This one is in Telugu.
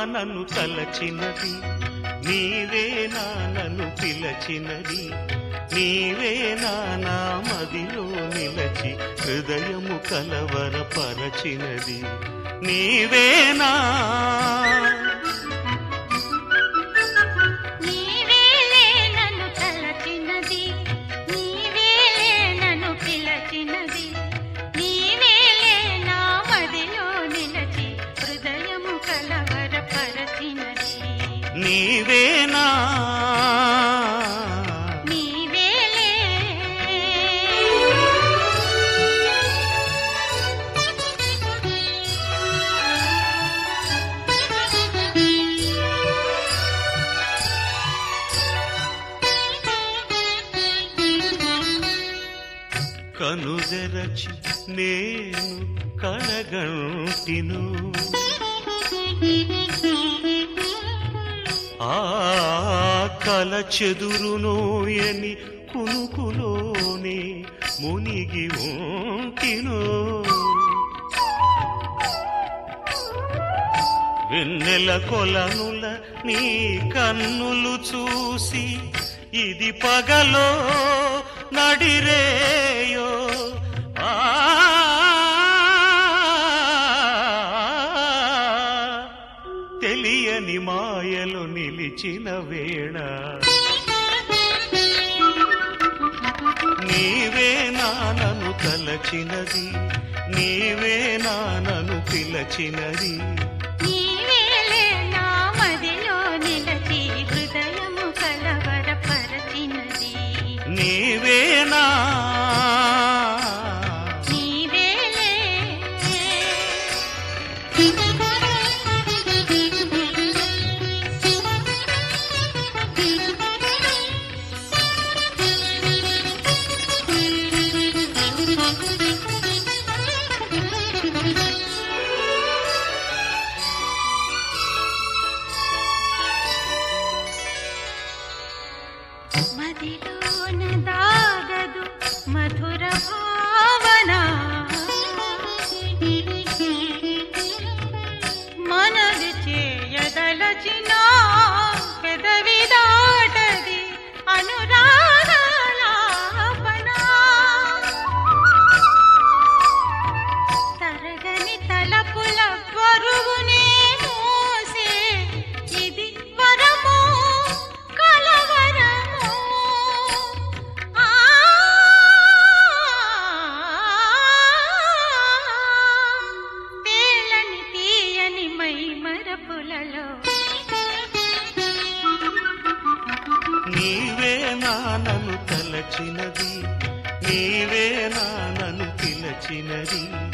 నన్ను తలచినది నీవే నా నన్ను పిలచినది నీవే నా నా మదిలో నిలచి హృదయము కలవరపరచినది నీవేనా నీవేలే నన్ను తలచినది నీవేలే నన్ను పిలచినది నీవేలే నా మదిలో నిలచి హృదయము కలవరపరచినది నీవేనా నీవేలే కనుదెరచి నేను కడగంటిను ఆ కల చెదురునోయని కునుకులోనే మునిగి ఉంటిను వెన్నెల కొలనుల నీ కన్నులు చూసి ఇది పగలో నడిరేయో ఆ తెలియని మాయలు నిలిచిన వేళ నీవే నానను తలచినది నీవే నానను పిలచినది నీవేలే నా మదిలో నిలచి హృదయము కలవరపరచినది నీవేనా నీవేలే మదిలోన దాగదు మధుర భావన మనది చేయదలచిన పెదవి దాటది అనురాగాలాపన తరగని తలపుల బరువునే మోసే ఇది వరమో కలవరమో ఆ తేలని తీయని మై మరపులలో నీవే నానను తలచినది నీవే నానను పిలచినది